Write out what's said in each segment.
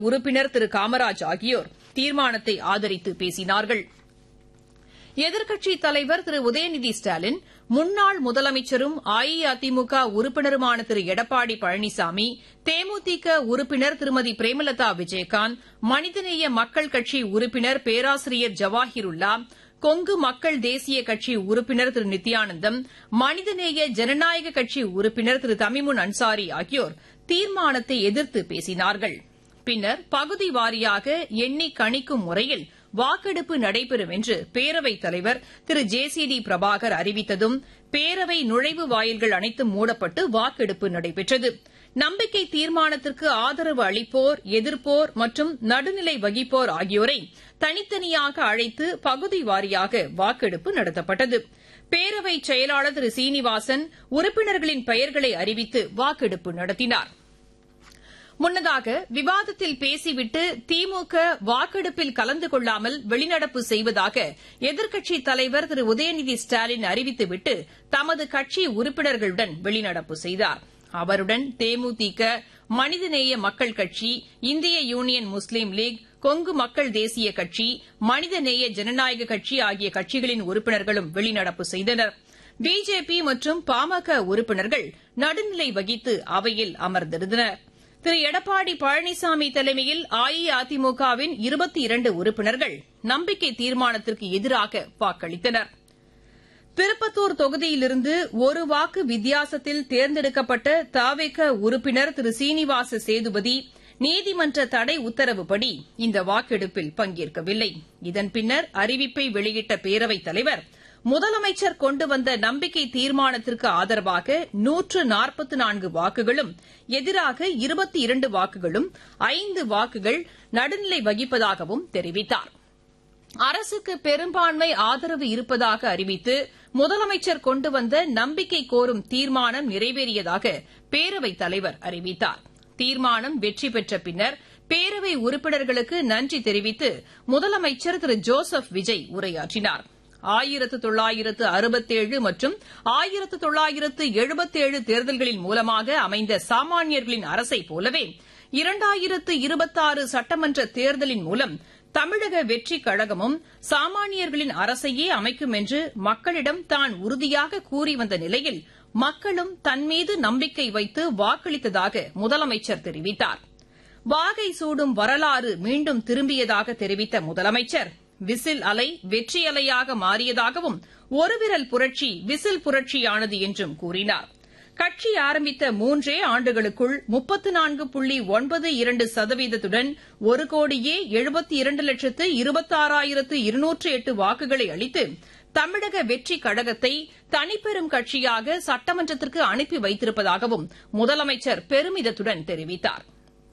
உறுப்பினர் திரு காமராஜ் ஆகியோர் தீர்மானத்தை ஆதரித்து பேசினார்கள் எதிர்க்கட்சித் தலைவர் திரு உதயநிதி ஸ்டாலின் முன்னாள் முதலமைச்சரும் அஇஅதிமுக உறுப்பினருமான திரு எடப்பாடி பழனிசாமி தேமுதிக உறுப்பினர் திருமதி பிரேமலதா விஜயகாந்த் மனிதநேய மக்கள் கட்சி உறுப்பினர் பேராசிரியர் ஜவாஹிருல்லா கொங்கு மக்கள் தேசிய கட்சி உறுப்பினர் திரு நித்யானந்தம் மனிதநேய ஜனநாயக கட்சி உறுப்பினர் திரு தமிமுன் அன்சாரி ஆகியோர் தீர்மானத்தை எதிர்த்து பேசினார்கள் பின்னர் பகுதி வாரியாக எண்ணி கணிக்கும் முறையில் வாக்கெடுப்பு நடைபெறும் என்று பேரவைத் தலைவர் திரு ஜே சி டி பிரபாகர் அறிவித்ததும் பேரவை நுழைவு வாயில்கள் அனைத்தும் மூடப்பட்டு வாக்கெடுப்பு நடைபெற்றது நம்பிக்கை தீர்மானத்திற்கு ஆதரவு அளிப்போர் எதிர்ப்போர் மற்றும் நடுநிலை வகிப்போர் ஆகியோரை தனித்தனியாக அழைத்து பகுதி வாரியாக வாக்கெடுப்பு நடத்தப்பட்டது பேரவை செயலாளர் திரு சீனிவாசன் உறுப்பினர்களின் பெயர்களை அறிவித்து வாக்கெடுப்பு நடத்தினாா் முன்னதாக விவாதத்தில் பேசிவிட்டு திமுக வாக்கெடுப்பில் கலந்து கொள்ளாமல் வெளிநடப்பு செய்வதாக எதிர்க்கட்சித் தலைவர் திரு உதயநிதி ஸ்டாலின் அறிவித்துவிட்டு தமது கட்சி உறுப்பினர்களுடன் வெளிநடப்பு செய்தார் அவருடன் தேமுதிக மனிதநேய மக்கள் கட்சி இந்திய யூனியன் முஸ்லீம் லீக் கொங்கு மக்கள் தேசிய கட்சி மனிதநேய ஜனநாயக கட்சி ஆகிய கட்சிகளின் உறுப்பினர்களும் வெளிநடப்பு செய்தனர் பிஜேபி மற்றும் பாமக உறுப்பினர்கள் நடுநிலை வகித்து அவையில் அமர்ந்திருந்தனா் திரு எடப்பாடி பழனிசாமி தலைமையில் அஇஅதிமுகவின் இருபத்தி இரண்டு உறுப்பினர்கள் நம்பிக்கை தீர்மானத்திற்கு எதிராக வாக்களித்தனர் திருப்பத்தூர் தொகுதியிலிருந்து ஒரு வாக்கு வித்தியாசத்தில் தேர்ந்தெடுக்கப்பட்ட தாவேக உறுப்பினர் திரு சீனிவாச சேதுபதி நீதிமன்ற தடை உத்தரவுப்படி இந்த வாக்கெடுப்பில் பங்கேற்கவில்லை இதன் பின்னர் அறிவிப்பை வெளியிட்ட பேரவைத் தலைவர் முதலமைச்சர் கொண்டு வந்த நம்பிக்கை தீர்மானத்திற்கு ஆதரவாக நூற்று நாற்பத்து நான்கு வாக்குகளும் எதிராக இருபத்தி இரண்டு வாக்குகளும் ஐந்து வாக்குகள் நடுநிலை வகிப்பதாகவும் தெரிவித்தார் அரசுக்கு பெரும்பான்மை ஆதரவு இருப்பதாக அறிவித்து முதலமைச்சர் கொண்டு வந்த நம்பிக்கை கோரும் தீர்மானம் நிறைவேறியதாக பேரவைத் தலைவர் அறிவித்தார் தீர்மானம் வெற்றி பெற்ற பின்னர் பேரவை உறுப்பினர்களுக்கு நன்றி தெரிவித்து முதலமைச்சர் திரு ஜோசப் விஜய் உரையாற்றினாா் ஆயிரத்து தொள்ளாயிரத்து அறுபத்தேழு மற்றும் ஆயிரத்து தொள்ளாயிரத்து எழுபத்தேழு தேர்தல்களின் மூலமாக அமைந்த சாமானியர்களின் அரசைப் போலவே இரண்டாயிரத்து இருபத்தாறு சட்டமன்ற தேர்தலின் மூலம் தமிழக வெற்றிக் கழகமும் சாமானியர்களின் அரசையே அமைக்கும் என்று மக்களிடம் தான் உறுதியாக கூறி வந்த நிலையில் மக்களும் தன்மீது நம்பிக்கை வைத்து வாக்களித்ததாக முதலமைச்சர் தெரிவித்தார் வாகை சூடும் வரலாறு மீண்டும் திரும்பியதாக தெரிவித்த முதலமைச்சர் விசில் அலை வெற்றி அலையாக மாறியதாகவும் ஒருவிரல் புரட்சி விசில் புரட்சியானது என்றும் கூறினார் கட்சி ஆரம்பித்த மூன்றே ஆண்டுகளுக்குள் முப்பத்து நான்கு புள்ளி ஒன்பது இரண்டு சதவீதத்துடன் ஒரு கோடியே எழுபத்தி இரண்டு லட்சத்து இருபத்தாறாயிரத்து இருநூற்று எட்டு வாக்குகளை அளித்து தமிழக வெற்றி கழகத்தை தனிப்பெரும் கட்சியாக சட்டமன்றத்திற்கு அனுப்பி வைத்திருப்பதாகவும் முதலமைச்சர் பெருமிதத்துடன் தெரிவித்தாா்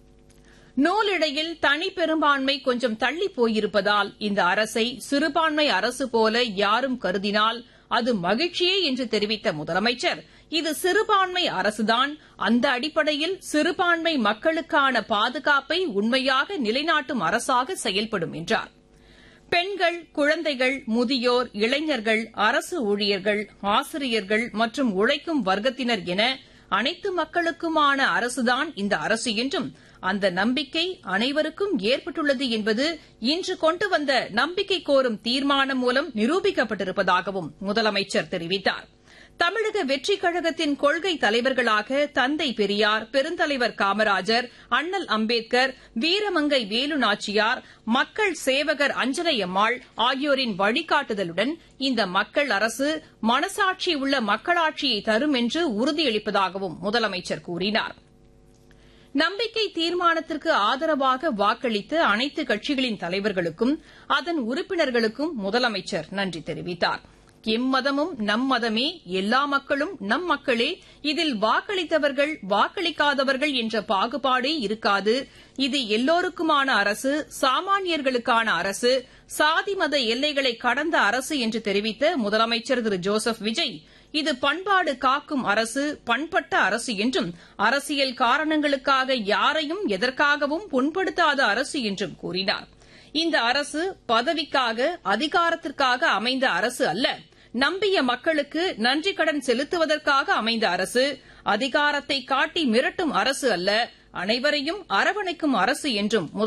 நூலிழையில் தனி பெரும்பான்மை கொஞ்சம் தள்ளி போயிருப்பதால் இந்த அரசை சிறுபான்மை அரசு போல யாரும் கருதினால் அது மகிழ்ச்சியே என்று தெரிவித்த முதலமைச்சர் இது சிறுபான்மை அரசுதான் அந்த அடிப்படையில் சிறுபான்மை மக்களுக்கான பாதுகாப்பை உண்மையாக நிலைநாட்டும் அரசாக செயல்படும் என்றார் பெண்கள் குழந்தைகள் முதியோர் இளைஞர்கள் அரசு ஊழியர்கள் ஆசிரியர்கள் மற்றும் உழைக்கும் வர்க்கத்தினர் என அனைத்து மக்களுக்குமான அரசுதான் இந்த அரசு என்றும் அந்த நம்பிக்கை அனைவருக்கும் ஏற்பட்டுள்ளது என்பது இன்று கொண்டு வந்த நம்பிக்கை கோரும் தீர்மானம் மூலம் நிரூபிக்கப்பட்டிருப்பதாகவும் முதலமைச்சர் தெரிவித்தார் தமிழக வெற்றிக் கழகத்தின் கொள்கை தலைவர்களாக தந்தை பெரியார் பெருந்தலைவர் காமராஜர் அண்ணல் அம்பேத்கர் வீரமங்கை வேலு நாச்சியார் மக்கள் சேவகர் அஞ்சலையம்மாள் ஆகியோரின் வழிகாட்டுதலுடன் இந்த மக்கள் அரசு மனசாட்சி உள்ள மக்களாட்சியை தரும் என்று உறுதியளிப்பதாகவும் முதலமைச்சர் கூறினாா் நம்பிக்கை தீர்மானத்திற்கு ஆதரவாக வாக்களித்த அனைத்து கட்சிகளின் தலைவர்களுக்கும் அதன் உறுப்பினர்களுக்கும் முதலமைச்சர் நன்றி தெரிவித்தார் எம்மதமும் நம் மதமே எல்லா மக்களும் நம் மக்களே இதில் வாக்களித்தவர்கள் வாக்களிக்காதவர்கள் என்ற பாகுபாடே இருக்காது இது எல்லோருக்குமான அரசு சாமானியர்களுக்கான அரசு சாதி மத எல்லைகளை கடந்த அரசு என்று தெரிவித்த முதலமைச்சர் திரு ஜோசப் விஜய் இது பண்பாடு காக்கும் அரசு பண்பட்ட அரசு என்றும் அரசியல் காரணங்களுக்காக யாரையும் எதற்காகவும் புண்படுத்தாத அரசு என்றும் கூறினார் இந்த அரசு பதவிக்காக அதிகாரத்திற்காக அமைந்த அரசு அல்ல நம்பிய மக்களுக்கு நன்றி கடன் செலுத்துவதற்காக அமைந்த அரசு அதிகாரத்தை காட்டி மிரட்டும் அரசு அல்ல அனைவரையும் அரவணைக்கும் அரசு என்றும்